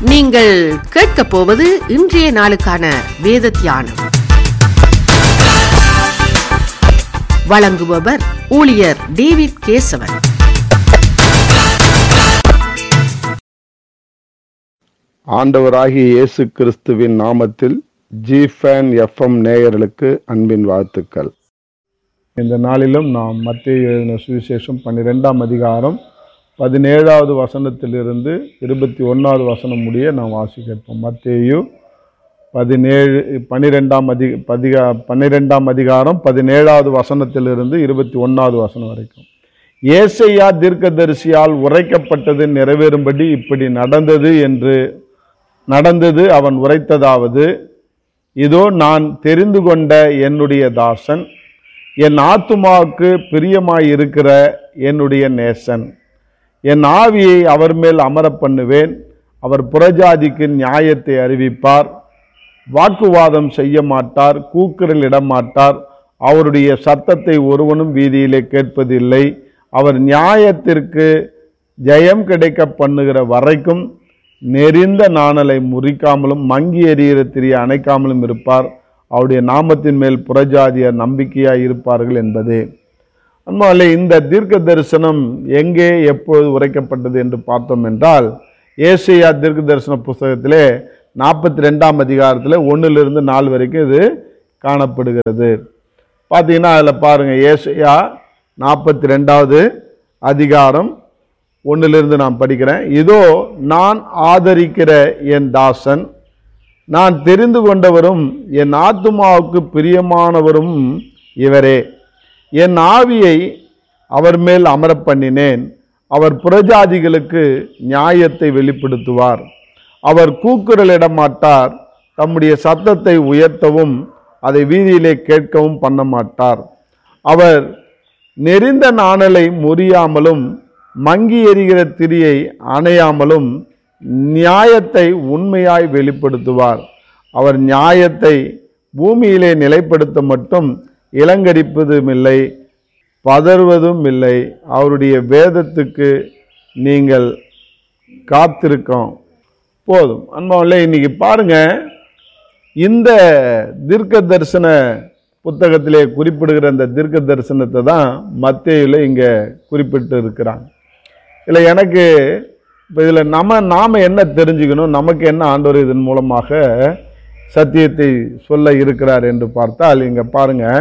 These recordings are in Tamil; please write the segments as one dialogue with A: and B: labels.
A: நீங்கள் கேட்கப் போவது இன்றைய நாளுக்கான வேத தியானம் வழங்குபவர் ஊழியர் டேவிட் கேசவன்
B: ஆண்டவராகிய இயேசு கிறிஸ்துவின் நாமத்தில் ஜிஃபேன் எஃப்எம் நேயர்களுக்கு அன்பின் வாழ்த்துக்கள் இந்த நாளிலும் நாம் மத்திய எழுதின சுவிசேஷம் பன்னிரெண்டாம் அதிகாரம் பதினேழாவது வசனத்திலிருந்து இருபத்தி ஒன்றாவது வசனம் முடிய நாம் வாசிக்கிறோம் மத்தேயு பதினேழு பன்னிரெண்டாம் அதி பதிகா பன்னிரெண்டாம் அதிகாரம் பதினேழாவது வசனத்திலிருந்து இருபத்தி ஒன்றாவது வசனம் வரைக்கும் ஏசையா தீர்க்கதரிசியால் உரைக்கப்பட்டது நிறைவேறும்படி இப்படி நடந்தது என்று நடந்தது அவன் உரைத்ததாவது இதோ நான் தெரிந்து கொண்ட என்னுடைய தாசன் என் ஆத்துமாவுக்கு பிரியமாயிருக்கிற என்னுடைய நேசன் என் ஆவியை அவர் மேல் அமரப் பண்ணுவேன் அவர் புறஜாதிக்கு நியாயத்தை அறிவிப்பார் வாக்குவாதம் செய்ய மாட்டார் கூக்குரல் இடமாட்டார் அவருடைய சத்தத்தை ஒருவனும் வீதியிலே கேட்பதில்லை அவர் நியாயத்திற்கு ஜெயம் கிடைக்க பண்ணுகிற வரைக்கும் நெறிந்த நாணலை முறிக்காமலும் மங்கி எறிகிற திரிய அணைக்காமலும் இருப்பார் அவருடைய நாமத்தின் மேல் புறஜாதியர் நம்பிக்கையாய் இருப்பார்கள் என்பதே அன்பாலே இந்த தீர்க்க தரிசனம் எங்கே எப்பொழுது உரைக்கப்பட்டது என்று பார்த்தோம் என்றால் ஏசையா தீர்க்க தரிசன புஸ்தகத்திலே நாற்பத்தி ரெண்டாம் அதிகாரத்தில் ஒன்றிலிருந்து நாலு வரைக்கும் இது காணப்படுகிறது பார்த்தீங்கன்னா அதில் பாருங்கள் ஏசையா நாற்பத்தி ரெண்டாவது அதிகாரம் ஒன்றிலிருந்து நான் படிக்கிறேன் இதோ நான் ஆதரிக்கிற என் தாசன் நான் தெரிந்து கொண்டவரும் என் ஆத்துமாவுக்கு பிரியமானவரும் இவரே என் ஆவியை அவர் மேல் அமரப் பண்ணினேன் அவர் புறஜாதிகளுக்கு நியாயத்தை வெளிப்படுத்துவார் அவர் கூக்குரலிட மாட்டார் தம்முடைய சத்தத்தை உயர்த்தவும் அதை வீதியிலே கேட்கவும் பண்ண மாட்டார் அவர் நெறிந்த நாணலை முறியாமலும் மங்கி எறிகிற திரியை அணையாமலும் நியாயத்தை உண்மையாய் வெளிப்படுத்துவார் அவர் நியாயத்தை பூமியிலே நிலைப்படுத்த மட்டும் இளங்கரிப்பதும் இல்லை பதறுவதும் இல்லை அவருடைய வேதத்துக்கு நீங்கள் காத்திருக்கோம் போதும் அன்பாவில்லை இன்னைக்கு பாருங்க இந்த தீர்க்க தரிசன புத்தகத்திலே குறிப்பிடுகிற இந்த தீர்க்க தரிசனத்தை தான் மத்தியில் இங்கே குறிப்பிட்டு இருக்கிறாங்க இல்லை எனக்கு இப்போ இதில் நம்ம நாம் என்ன தெரிஞ்சுக்கணும் நமக்கு என்ன ஆண்டவர் இதன் மூலமாக சத்தியத்தை சொல்ல இருக்கிறார் என்று பார்த்தால் இங்கே பாருங்கள்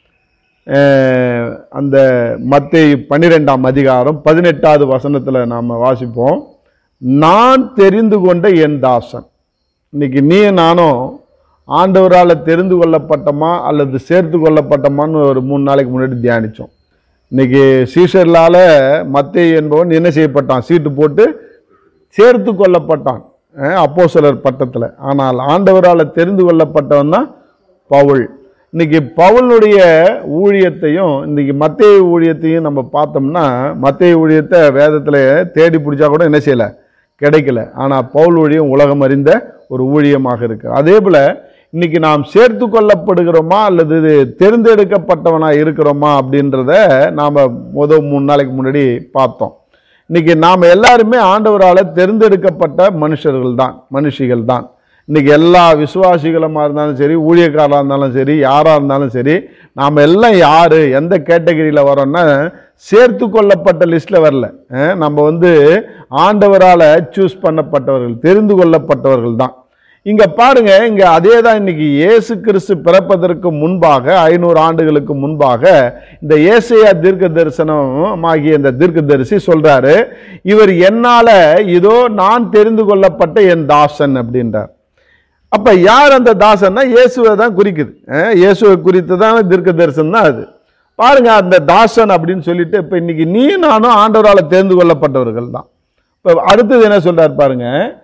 B: அந்த மத்திய பன்னிரெண்டாம் அதிகாரம் பதினெட்டாவது வசனத்தில் நாம் வாசிப்போம் நான் தெரிந்து கொண்ட என் தாசன் இன்னைக்கு நீ நானும் ஆண்டவரால் தெரிந்து கொள்ளப்பட்டோமா அல்லது சேர்த்து கொள்ளப்பட்டோமான்னு ஒரு மூணு நாளைக்கு முன்னாடி தியானித்தோம் இன்னைக்கு சீஷர்களால் மத்திய என்பவன் என்ன செய்யப்பட்டான் சீட்டு போட்டு சேர்த்து கொள்ளப்பட்டான் அப்போ சிலர் பட்டத்தில் ஆனால் ஆண்டவரால் தெரிந்து கொள்ளப்பட்டவன் தான் பவுல் இன்னைக்கு பவுலுடைய ஊழியத்தையும் இன்னைக்கு மத்திய ஊழியத்தையும் நம்ம பார்த்தோம்னா மத்திய ஊழியத்தை வேதத்தில் தேடி பிடிச்சா கூட என்ன செய்யலை கிடைக்கல ஆனால் பவுல் ஊழியம் உலகம் அறிந்த ஒரு ஊழியமாக இருக்கு அதே போல் இன்னைக்கு நாம் சேர்த்து கொள்ளப்படுகிறோமா அல்லது தேர்ந்தெடுக்கப்பட்டவனாக இருக்கிறோமா அப்படின்றத நாம் முதல் மூணு நாளைக்கு முன்னாடி பார்த்தோம் இன்னைக்கு நாம் எல்லாருமே ஆண்டவரால் தேர்ந்தெடுக்கப்பட்ட மனுஷர்கள் தான் மனுஷிகள் தான் இன்னைக்கு எல்லா விசுவாசிகளுமாக இருந்தாலும் சரி ஊழியக்காரராக இருந்தாலும் சரி யாராக இருந்தாலும் சரி நாம் எல்லாம் யார் எந்த கேட்டகரியில் வரோன்னா சேர்த்து கொள்ளப்பட்ட லிஸ்ட்டில் வரல நம்ம வந்து ஆண்டவரால் சூஸ் பண்ணப்பட்டவர்கள் தெரிந்து கொள்ளப்பட்டவர்கள் தான் இங்கே பாருங்க இங்கே அதே தான் இன்னைக்கு இயேசு கிறிஸ்து பிறப்பதற்கு முன்பாக ஐநூறு ஆண்டுகளுக்கு முன்பாக இந்த ஏசையா தீர்க்க தரிசனம் ஆகிய இந்த தீர்க்க தரிசி சொல்றாரு இவர் என்னால இதோ நான் தெரிந்து கொள்ளப்பட்ட என் தாசன் அப்படின்றார் அப்ப யார் அந்த தாசன்னா இயேசுவை தான் குறிக்குது இயேசுவை குறித்து தான் தீர்க்க தரிசனம் தான் அது பாருங்க அந்த தாசன் அப்படின்னு சொல்லிட்டு இப்ப இன்னைக்கு நீ நானும் ஆண்டவரால் தெரிந்து கொள்ளப்பட்டவர்கள் தான் இப்ப அடுத்தது என்ன சொல்றாரு பாருங்க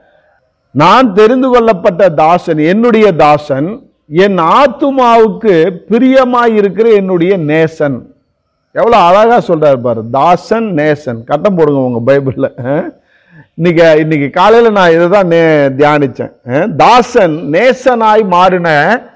B: நான் தெரிந்து கொள்ளப்பட்ட தாசன் என்னுடைய தாசன் என் ஆத்துமாவுக்கு பிரியமாய் இருக்கிற என்னுடைய நேசன் எவ்வளோ அழகா சொல்றாரு பாரு தாசன் நேசன் கட்டம் போடுங்க உங்க பைபிளில் இன்னைக்கு இன்னைக்கு காலையில் நான் இதை தான் நே தியானித்தேன் தாசன் நேசனாய் மாறின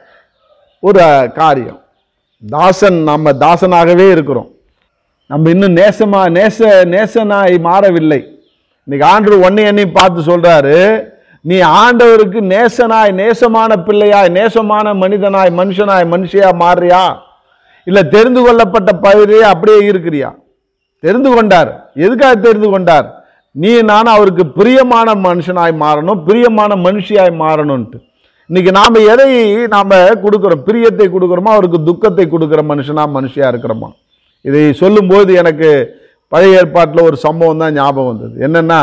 B: ஒரு காரியம் தாசன் நம்ம தாசனாகவே இருக்கிறோம் நம்ம இன்னும் நேசமா நேச நேசனாய் மாறவில்லை இன்னைக்கு ஆண்டு ஒன்னு என்னையும் பார்த்து சொல்றாரு நீ ஆண்டவருக்கு நேசனாய் நேசமான பிள்ளையாய் நேசமான மனிதனாய் மனுஷனாய் மனுஷியா மாறுறியா இல்ல தெரிந்து கொள்ளப்பட்ட பகுதியே அப்படியே இருக்கிறியா தெரிந்து கொண்டார் எதுக்காக தெரிந்து கொண்டார் நீ நான் அவருக்கு பிரியமான மனுஷனாய் மாறணும் பிரியமான மனுஷியாய் மாறணும்ட்டு இன்னைக்கு நாம எதை நாம கொடுக்கிறோம் பிரியத்தை கொடுக்கிறோமா அவருக்கு துக்கத்தை கொடுக்கிற மனுஷனா மனுஷியா இருக்கிறோமா இதை சொல்லும்போது எனக்கு பழைய ஏற்பாட்டில் ஒரு சம்பவம் தான் ஞாபகம் வந்தது என்னன்னா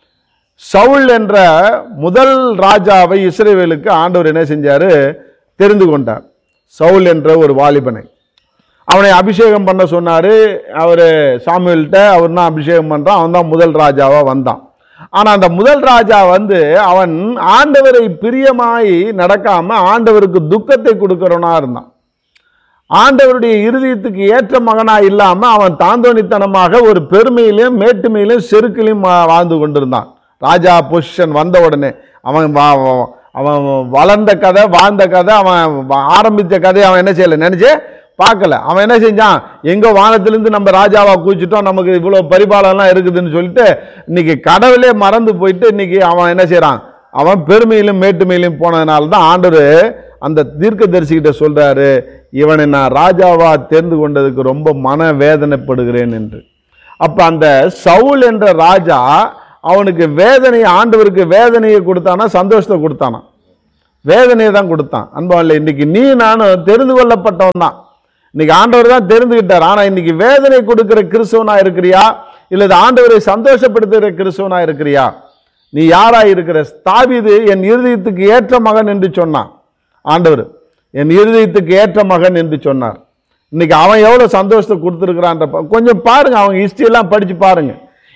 B: சவுல் என்ற முதல் ராஜாவை இஸ்ரேவேலுக்கு ஆண்டவர் என்ன செஞ்சாரு தெரிந்து கொண்டார் சவுல் என்ற ஒரு வாலிபனை அவனை அபிஷேகம் பண்ண சொன்னாரு அவர் சாமுவேல்கிட்ட அவர் தான் அபிஷேகம் பண்றான் அவன் தான் முதல் ராஜாவா வந்தான் ஆனா அந்த முதல் ராஜா வந்து அவன் ஆண்டவரை பிரியமாய் நடக்காம ஆண்டவருக்கு துக்கத்தை கொடுக்கிறவனா இருந்தான் ஆண்டவருடைய இருதயத்துக்கு ஏற்ற மகனா இல்லாம அவன் தாந்தோணித்தனமாக ஒரு பெருமையிலும் மேட்டுமையிலும் செருக்கிலையும் வா- வாழ்ந்து கொண்டிருந்தான் ராஜா பொசிஷன் வந்த உடனே அவன் வா- வா- அவன் வளர்ந்த கதை வாழ்ந்த கதை அவன் வ- ஆரம்பித்த கதையை அவன் என்ன செய்யல நினைச்சே பார்க்கல அவன் என்ன செஞ்சான் எங்க வானத்திலிருந்து நம்ம ராஜாவா கூச்சிட்டோம் நமக்கு இவ்வளவு பரிபாலனம் இருக்குதுன்னு சொல்லிட்டு இன்னைக்கு கடவுளே மறந்து போயிட்டு இன்னைக்கு அவன் என்ன செய்றான் அவன் பெருமையிலும் மேட்டுமையிலும் போனதுனால தான் ஆண்டவர் அந்த தீர்க்கதரிசிகிட்ட சொல்றாரு இவனை நான் ராஜாவா தேர்ந்து கொண்டதுக்கு ரொம்ப மன வேதனைப்படுகிறேன் என்று அப்ப அந்த சவுல் என்ற ராஜா அவனுக்கு வேதனை ஆண்டவருக்கு வேதனையை கொடுத்தானா சந்தோஷத்தை கொடுத்தானா வேதனையை தான் கொடுத்தான் அன்பாவில் இன்னைக்கு நீ நானும் தெரிந்து கொள்ளப்பட்டவன் தான் இன்னைக்கு ஆண்டவர் தான் தெரிந்துகிட்டார் ஆனா இன்னைக்கு வேதனை கொடுக்கிற கிறிஸ்தவனா இருக்கிறியா இல்லது ஆண்டவரை சந்தோஷப்படுத்துகிற கிறிஸ்தவனா இருக்கிறியா நீ யாரா இருக்கிற தாவீது என் இருதயத்துக்கு ஏற்ற மகன் என்று சொன்னான் ஆண்டவர் என் இருதயத்துக்கு ஏற்ற மகன் என்று சொன்னார் இன்னைக்கு அவன் எவ்வளவு சந்தோஷத்தை கொடுத்துருக்கிறான்ற பா- கொஞ்சம் பாருங்க அவங்க history எல்லாம் படிச்சு பாருங்க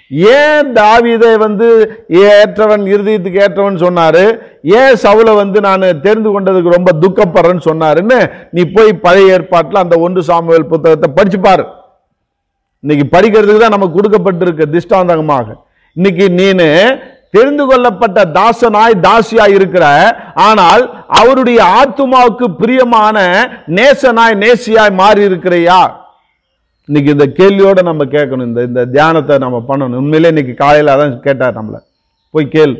B: ஏன் தாவீதை வந்து ஏற்றவன் இருதயத்துக்கு ஏற்றவன் சொன்னாரு ஏன் சவுலை வந்து நான் தெரிந்து கொண்டதுக்கு ரொம்ப துக்கப்படுறேன்னு சொன்னாருன்னு நீ போய் பழைய ஏற்பாட்டில் அந்த ஒன்று சாமுவேல் புத்தகத்தை படிச்சு பாரு இன்னைக்கு படிக்கிறதுக்கு தான் நமக்கு கொடுக்கப்பட்டிருக்கு திஷ்டாந்தகமாக இன்னைக்கு நீனு தெரிந்து கொள்ளப்பட்ட தாசனாய் தாசியாய் இருக்கிற ஆனால் அவருடைய ஆத்துமாவுக்கு பிரியமான நேசனாய் நேசியாய் மாறி இருக்கிறையா இன்னைக்கு இந்த கேள்வியோட நம்ம கேட்கணும் இந்த இந்த தியானத்தை நம்ம பண்ணணும் உண்மையிலே இன்னைக்கு காலையில் அதான் கேட்டார் நம்மளை போய் கேள்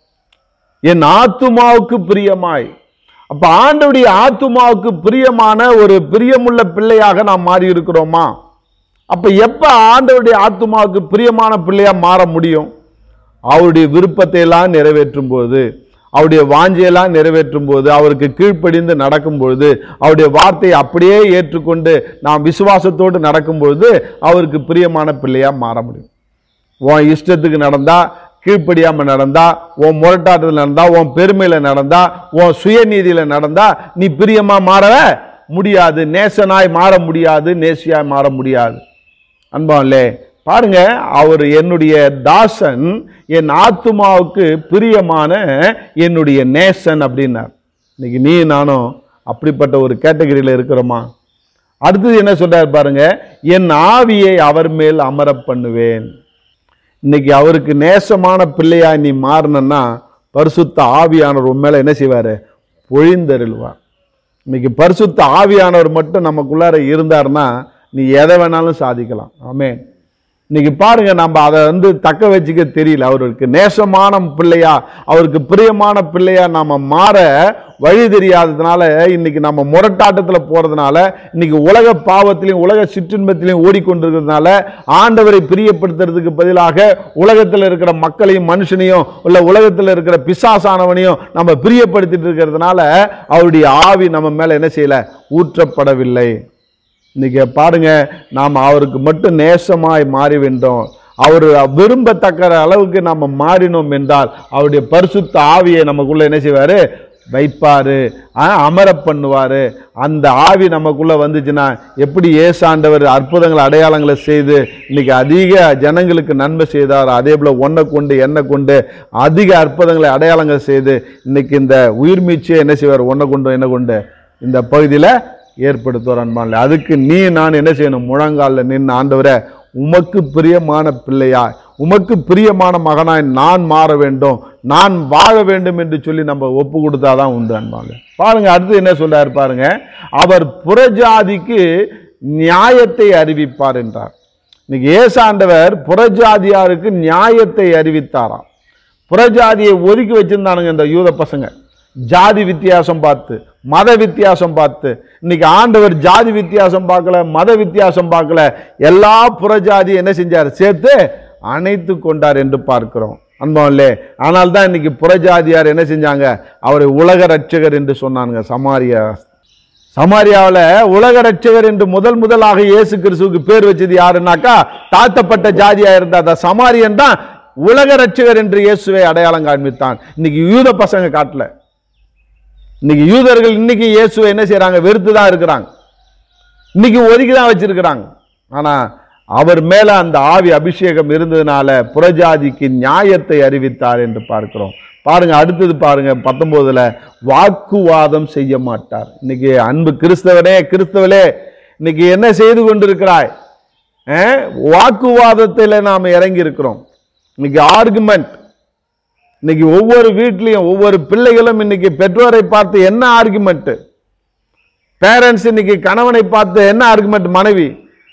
B: என் ஆத்துமாவுக்கு பிரியமாய் அப்ப ஆண்டவருடைய ஆத்துமாவுக்கு பிரியமான ஒரு பிரியமுள்ள பிள்ளையாக நாம் மாறி இருக்கிறோமா அப்ப எப்ப ஆண்டவருடைய ஆத்துமாவுக்கு பிரியமான பிள்ளையா மாற முடியும் அவருடைய விருப்பத்தை எல்லாம் நிறைவேற்றும் போது அவருடைய வாஞ்சையெல்லாம் நிறைவேற்றும் போது அவருக்கு கீழ்ப்படிந்து நடக்கும் பொழுது அவருடைய வார்த்தையை அப்படியே ஏற்றுக்கொண்டு நாம் விசுவாசத்தோடு நடக்கும் பொழுது அவருக்கு பிரியமான பிள்ளையா மாற முடியும் உன் இஷ்டத்துக்கு நடந்தா கீழ்ப்படியாம நடந்தா உன் முரட்டாட்டத்தில் நடந்தா உன் பெருமையில நடந்தா உன் சுயநீதியில நடந்தா நீ பிரியமா மாறவே முடியாது நேசனாய் மாற முடியாது நேசியாய் மாற முடியாது அன்பாலே பாருங்க அவர் என்னுடைய தாசன் என் ஆத்துமாவுக்கு பிரியமான என்னுடைய நேசன் அப்படின்னார் இன்னைக்கு நீ நானும் அப்படிப்பட்ட ஒரு கேட்டகரியில் இருக்கிறோமா அடுத்தது என்ன சொல்றாரு பாருங்க என் ஆவியை அவர் மேல் அமர பண்ணுவேன் இன்னைக்கு அவருக்கு நேசமான பிள்ளையா நீ மாறினா பரிசுத்த ஆவியானவர் உன் மேல என்ன செய்வாரு பொழிந்தருள்வார் இன்னைக்கு பரிசுத்த ஆவியானவர் மட்டும் நமக்குள்ளார இருந்தாருன்னா நீ எதை வேணாலும் சாதிக்கலாம் ஆமென் இன்னைக்கு பாருங்க நம்ம அதை வந்து தக்க வச்சுக்க தெரியல அவருக்கு நேசமான பிள்ளையா அவருக்கு பிரியமான பிள்ளையா நாம மாற வழி தெரியாததுனால இன்னைக்கு நம்ம முரட்டாட்டத்துல போறதுனால இன்னைக்கு உலக பாவத்திலையும் உலக சிற்றின்பத்திலையும் ஓடிக்கொண்டிருக்கிறதுனால ஆண்டவரை பிரியப்படுத்துறதுக்கு பதிலாக உலகத்தில் இருக்கிற மக்களையும் மனுஷனையும் இல்ல உலகத்தில் இருக்கிற பிசாசானவனையும் நம்ம பிரியப்படுத்திட்டு இருக்கிறதுனால அவருடைய ஆவி நம்ம மேல என்ன செய்யல ஊற்றப்படவில்லை இன்னைக்கு பாருங்க நாம் அவருக்கு மட்டும் நேசமாய் மாறி வென்றோம் அவர் விரும்பத்தக்க அளவுக்கு நம்ம மாறினோம் என்றால் அவருடைய பரிசுத்த ஆவியை நமக்குள்ள என்ன செய்வாரு வைப்பாரு ஆ, அமர பண்ணுவாரு அந்த ஆவி நமக்குள்ள வந்துச்சுன்னா எப்படி ஏசாண்டவர் அற்புதங்கள் அடையாளங்களை செய்து இன்னைக்கு அதிக ஜனங்களுக்கு நன்மை செய்தார் அதே போல ஒன்றை கொண்டு எண்ணெய் கொண்டு அதிக அற்புதங்களை அடையாளங்கள் செய்து இன்னைக்கு இந்த உயிர் மீட்சியை என்ன செய்வார் ஒன்றை கொண்டு என்ன கொண்டு இந்த பகுதியில் ஏற்படுத்துவார் அன்பான்ல அதுக்கு நீ நான் என்ன செய்யணும் முழங்காலில் நின்று ஆண்டவரே உமக்கு பிரியமான பிள்ளையாய் உமக்கு பிரியமான மகனாய் நான் மாற வேண்டும் நான் வாழ வேண்டும் என்று சொல்லி நம்ம ஒப்பு கொடுத்தாதான் உண்டு அன்பாங்க பாருங்க அடுத்து என்ன சொல்றாரு பாருங்க அவர் புறஜாதிக்கு நியாயத்தை அறிவிப்பார் என்றார் இன்னைக்கு ஏசாண்டவர் புறஜாதியாருக்கு நியாயத்தை அறிவித்தாராம் புறஜாதியை ஒதுக்கி வச்சிருந்தானுங்க இந்த யூத பசங்க ஜாதி வித்தியாசம் பார்த்து மத வித்தியாசம் பார்த்து இன்னைக்கு ஆண்டவர் ஜாதி வித்தியாசம் பார்க்கல மத வித்தியாசம் பார்க்கல எல்லா புறஜாதி என்ன செஞ்சார் சேர்த்து அணைத்து கொண்டார் என்று பார்க்கிறோம் அன்பம்லே ஆனால் தான் இன்னைக்கு புறஜாதியார் என்ன செஞ்சாங்க அவரை உலக ரட்சகர் என்று சொன்னாங்க சமாரியா சமாரியாவில் உலக ரட்சகர் என்று முதல் முதலாக இயேசு கிறிஸ்துவுக்கு பேர் வச்சது யாருன்னாக்கா தாழ்த்தப்பட்ட ஜாதியா இருந்த அந்த சமாரியன் தான் உலக ரட்சகர் என்று இயேசுவை அடையாளம் காண்பித்தான் இன்னைக்கு யூத பசங்க காட்டல இன்னைக்கு யூதர்கள் இன்னைக்கு இயேசுவை என்ன செய்றாங்க வெறுத்து தான் இருக்கிறாங்க இன்னைக்கு ஒதுக்கி தான் வச்சிருக்கிறாங்க ஆனா அவர் மேல அந்த ஆவி அபிஷேகம் இருந்ததுனால புறஜாதிக்கு நியாயத்தை அறிவித்தார் என்று பார்க்கிறோம் பாருங்க அடுத்தது பாருங்க பத்தொன்பதுல வாக்குவாதம் செய்ய மாட்டார் இன்னைக்கு அன்பு கிறிஸ்தவனே கிறிஸ்தவலே இன்னைக்கு என்ன செய்து கொண்டிருக்கிறாய் அஹ், வாக்குவாதத்தில் நாம் இறங்கி இருக்கிறோம் இன்னைக்கு ஆர்குமெண்ட் இன்னைக்கு ஒவ்வொரு வீட்லயும் ஒவ்வொரு பிள்ளைகளும் இன்னைக்கு பெற்றோரை பார்த்து என்ன ஆர்குமெண்ட் பேரண்ட்ஸ் இன்னைக்கு கணவனை பார்த்து என்ன ஆர்குமெண்ட் மனைவி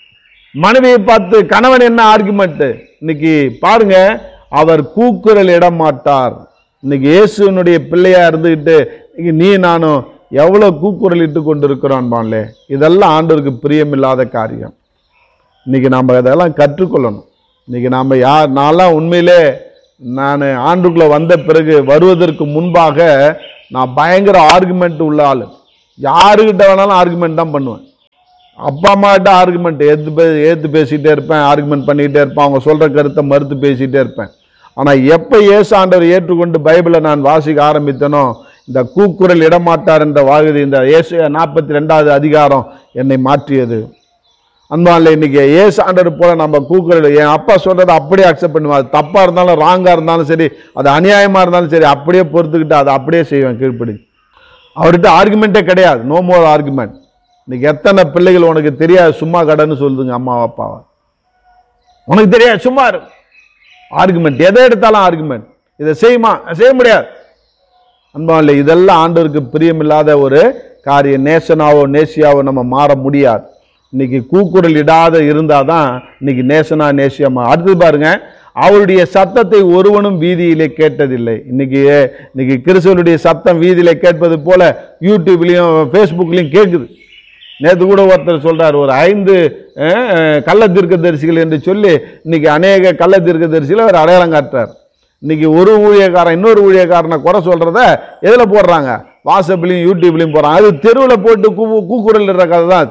B: மனைவியை பார்த்து கணவன் என்ன ஆர்குமெண்ட் இன்னைக்கு பாருங்க அவர் கூக்குரல் இட மாட்டார் இன்னைக்கு இயேசுனுடைய பிள்ளையா இருந்துகிட்டு இன்னைக்கு நீ நானும் எவ்வளவு கூக்குரல் இட்டு கொண்டிருக்கிறோம் பான்லே இதெல்லாம் ஆண்டவருக்கு பிரியமில்லாத காரியம் இன்னைக்கு நம்ம அதெல்லாம் கற்றுக்கொள்ளணும் இன்னைக்கு நாம் யார் நான்லாம் உண்மையிலே நான் ஆண்டுக்குள்ளே வந்த பிறகு வருவதற்கு முன்பாக நான் பயங்கர ஆர்குமெண்ட் உள்ள ஆள் யாருக்கிட்ட வேணாலும் ஆர்குமெண்ட் தான் பண்ணுவேன் அப்பா அம்மாகிட்ட ஆர்குமெண்ட் ஏற்று பே ஏற்று பேசிகிட்டே இருப்பேன் ஆர்குமெண்ட் பண்ணிக்கிட்டே இருப்பேன் அவங்க சொல்கிற கருத்தை மறுத்து பேசிகிட்டே இருப்பேன் ஆனால் எப்போ இயேசு ஆண்டவர் ஏற்றுக்கொண்டு பைபிளை நான் வாசிக்க ஆரம்பித்தனோ இந்த கூக்குரல் இடமாட்டார் என்ற வாகுதி இந்த இயேசு நாற்பத்தி ரெண்டாவது அதிகாரம் என்னை மாற்றியது அன்பான்ல இன்னைக்கு ஏசு ஆண்டவர் போல நம்ம கூக்குரல் என் அப்பா சொல்றதை அப்படியே அக்செப்ட் பண்ணுவேன் அது தப்பா இருந்தாலும் ராங்கா இருந்தாலும் சரி அது அநியாயமா இருந்தாலும் சரி அப்படியே பொறுத்துக்கிட்டு அதை அப்படியே செய்வேன் கீழ்ப்படி அவர்கிட்ட ஆர்குமெண்ட்டே கிடையாது நோ மோர் ஆர்குமெண்ட் இன்னைக்கு எத்தனை பிள்ளைகள் உனக்கு தெரியாது சும்மா கடன்னு சொல்லுதுங்க அம்மா அப்பாவை உனக்கு தெரியாது சும்மா ஆர்குமெண்ட் எதை எடுத்தாலும் ஆர்குமெண்ட் இதை செய்யுமா செய்ய முடியாது அன்பான்ல இதெல்லாம் ஆண்டவருக்கு பிரியமில்லாத ஒரு காரியம் நேசனாவோ நேசியாவோ நம்ம மாற முடியாது இன்னைக்கு கூக்குரல் இடாத இருந்தாதான் இன்னைக்கு நேசனா நேசியமா அடுத்தது பாருங்க அவருடைய சத்தத்தை ஒருவனும் வீதியிலே கேட்டதில்லை இன்னைக்கு இன்னைக்கு கிறிஸ்துவனுடைய சத்தம் வீதியிலே கேட்பது போல யூடியூப்லயும் ஃபேஸ்புக்லயும் கேட்குது நேற்று கூட ஒருத்தர் சொல்றார் ஒரு ஐந்து அஹ், கள்ள தீர்க்கதரிசிகள் என்று சொல்லி இன்னைக்கு அநேக கள்ள தீர்க்கதரிசிகளை அவர் அடையாளம் காட்டுறார் இன்னைக்கு ஒரு ஊழியக்காரன் இன்னொரு ஊழியக்காரனை குறை சொல்றத எதுல போடுறாங்க வாட்ஸ்அப்லையும் யூடியூப்லையும் போடுறாங்க அது தெருவில் போட்டு கூ கூக்குரல் இடுற கதை தான் அது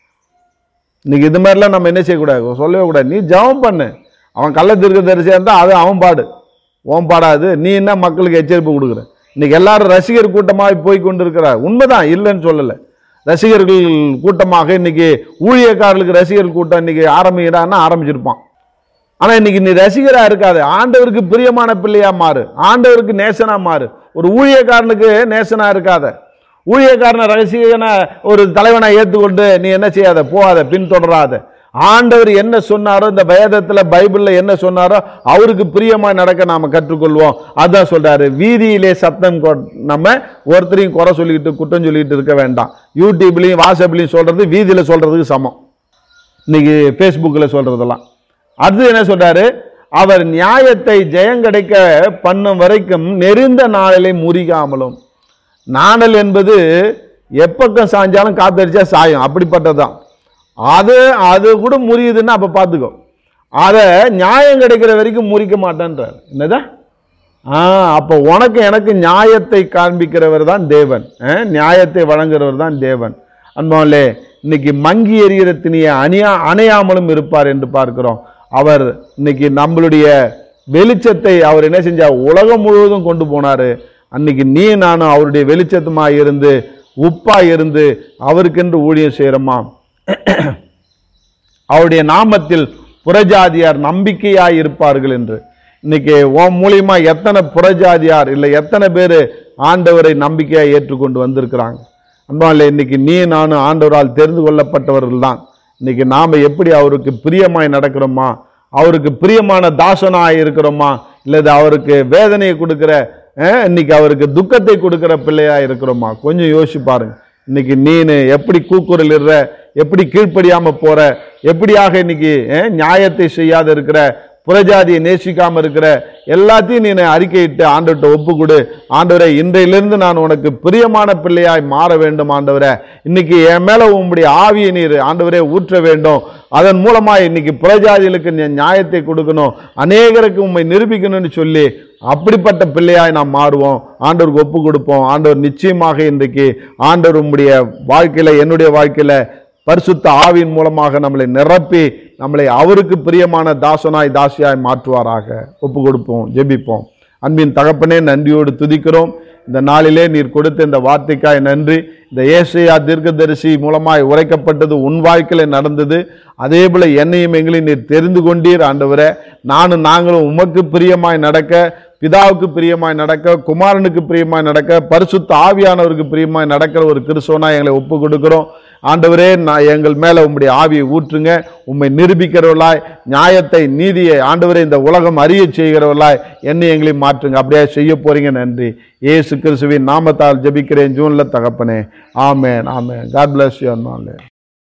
B: இன்னைக்கு இது மாதிரிலாம் நம்ம என்ன செய்யக்கூடாது சொல்லவே கூடாது நீ ஜெபம் பண்ணு அவன் கள்ள தீர்க்கதரிசியாக இருந்தால் அது அவன் பாடு உன் பாடாது நீ என்ன மக்களுக்கு எச்சரிப்பு கொடுக்குற இன்னைக்கு எல்லாரும் ரசிகர் கூட்டமாக போய் கொண்டு இருக்கிறார் உண்மைதான் இல்லைன்னு சொல்லலை ரசிகர்கள் கூட்டமாக இன்னைக்கு ஊழியக்காரர்களுக்கு ரசிகர் கூட்டம் இன்னைக்கு ஆரம்பிக்கிறான்னா ஆரம்பிச்சிருப்பான் ஆனா இன்னைக்கு நீ ரசிகரா இருக்காது ஆண்டவருக்கு பிரியமான பிள்ளையா மாறு ஆண்டவருக்கு நேசனா மாறு ஒரு ஊழியக்காரனுக்கு நேசனா இருக்காத ஊழியக்காரனை ரசிகனை ஒரு தலைவனை ஏற்றுக்கொண்டு நீ என்ன செய்யாத போகாத பின்தொடராத ஆண்டவர் என்ன சொன்னாரோ இந்த வேதத்துல பைபிள்ல என்ன சொன்னாரோ அவருக்கு பிரியமா நடக்க நாம கற்றுக்கொள்வோம் அதான் சொல்றாரு வீதியிலே சத்தம் கொ- நம்ம ஒருத்தரையும் குறை சொல்லிக்கிட்டு குற்றம் சொல்லிக்கிட்டு இருக்க வேண்டாம் யூடியூப்லயும் வாட்ஸ்அப்லயும் சொல்றது வீதியில சொல்றதுக்கு சமம் இன்னைக்கு ஃபேஸ்புக்கில் சொல்றதெல்லாம் அடுத்து என்ன சொல்றாரு அவர் நியாயத்தை ஜெயங்கடைக்க பண்ணும் வரைக்கும் நெருந்த நாளிலே முறிகாமலும் நாணல் என்பது எப்பக்கம் சாஞ்சாலும் காத்தடிச்சா சாயும் அப்படிப்பட்டதுதான் அது அது கூட முறியுதுன்னா அப்ப பார்த்துக்கோ அதை நியாயம் கிடைக்கிற வரைக்கும் முறிக்க மாட்டேன்றார் என்னதா ஆ அப்போ உனக்கு எனக்கு நியாயத்தை காண்பிக்கிறவர் தான் தேவன் ஆ, நியாயத்தை வழங்குறவர் தான் தேவன் அன்பாலே இன்னைக்கு மங்கி எறிகிற திணியை அணியா அணையாமலும் இருப்பார் என்று பார்க்கிறோம் அவர் இன்னைக்கு நம்மளுடைய வெளிச்சத்தை அவர் என்ன செஞ்சார் உலகம் முழுவதும் கொண்டு போனாரு அன்னைக்கு நீ நானும் அவருடைய வெளிச்சத்துமா இருந்து உப்பா இருந்து அவருக்கென்று ஊழியம் செய்கிறோமா அவருடைய நாமத்தில் புறஜாதியார் நம்பிக்கையாய் இருப்பார்கள் என்று இன்னைக்கு உன் மூலியமா எத்தனை புறஜாதியார் இல்லை எத்தனை பேர் ஆண்டவரை நம்பிக்கையாய் ஏற்றுக்கொண்டு வந்திருக்கிறாங்க அன்பாலே இன்னைக்கு நீ நானும் ஆண்டவரால் தெரிந்து கொள்ளப்பட்டவர்கள் தான் இன்னைக்கு நாம எப்படி அவருக்கு பிரியமாய் நடக்கிறோமா அவருக்கு பிரியமான தாசனாய் இருக்கிறோமா இல்லது அவருக்கு வேதனையை கொடுக்கிற அஹ், இன்னைக்கு அவருக்கு துக்கத்தை கொடுக்கிற பிள்ளையா இருக்கிறோமா கொஞ்சம் யோசிச்சு பாருங்க இன்னைக்கு நீனு எப்படி கூக்குரல் இடுற எப்படி கீழ்ப்படியாம போற எப்படியாக இன்னைக்கு அஹ், நியாயத்தை செய்யாத இருக்கிற புறஜாதியை நேசிக்காம இருக்கிற எல்லாத்தையும் நீ அறிக்கையிட்டு ஆண்டவர்கிட்ட ஒப்பு கொடு ஆண்டவரே இன்றையிலிருந்து நான் உனக்கு பிரியமான பிள்ளையாய் மாற வேண்டும் ஆண்டவரே இன்னைக்கு என் மேல உம்முடைய ஆவியை நீர் ஆண்டவரே ஊற்ற வேண்டும் அதன் மூலமா இன்னைக்கு புறஜாதிகளுக்கு நீ நியாயத்தை கொடுக்கணும் அநேகருக்கு உண்மை நிரூபிக்கணும்னு சொல்லி அப்படிப்பட்ட பிள்ளையாய் நாம் மாறுவோம் ஆண்டவருக்கு ஒப்பு கொடுப்போம் ஆண்டவர் நிச்சயமாக இன்றைக்கு ஆண்டவர் உம்முடைய வாழ்க்கையில என்னுடைய வாழ்க்கையில பரிசுத்த ஆவியின் மூலமாக நம்மளை நிரப்பி நம்மளை அவருக்கு பிரியமான தாசனாய் தாசியாய் மாற்றுவாராக ஒப்பு கொடுப்போம் ஜெபிப்போம் அன்பின் தகப்பனே நன்றியோடு துதிக்கிறோம் இந்த நாளிலே நீர் கொடுத்த இந்த வார்த்தைக்காய் நன்றி இந்த ஏசையா தீர்க்கதரிசி மூலமாய் உரைக்கப்பட்டது உன் வாழ்க்கையில நடந்தது அதே போல என்னையும் எங்களையும் நீர் தெரிந்து கொண்டீர் ஆண்டவரே நானும் நாங்களும் உமக்கு பிரியமாய் நடக்க பிதாவுக்கு பிரியமாய் நடக்க குமாரனுக்கு பிரியமாய் நடக்க பரிசுத்த ஆவியானவருக்கு பிரியமாய் நடக்கிற ஒரு கிறிஸ்தவனா எங்களை ஒப்பு கொடுக்கிறோம் ஆண்டவரே நான் எங்கள் மேல உம்முடைய ஆவியை ஊற்றுங்க உம்மை நிரூபிக்கிறவர்களாய் நியாயத்தை நீதியை ஆண்டவரே இந்த உலகம் அறிய செய்கிறவர்களாய் என்னை எங்களையும் மாற்றுங்க அப்படியே செய்ய போறீங்க நன்றி இயேசு கிறிஸ்துவின் நாமத்தால் ஜெபிக்கிறேன் ஜூன்ல தகப்பனே ஆமென் ஆமென் காட் பிளஸ் யூ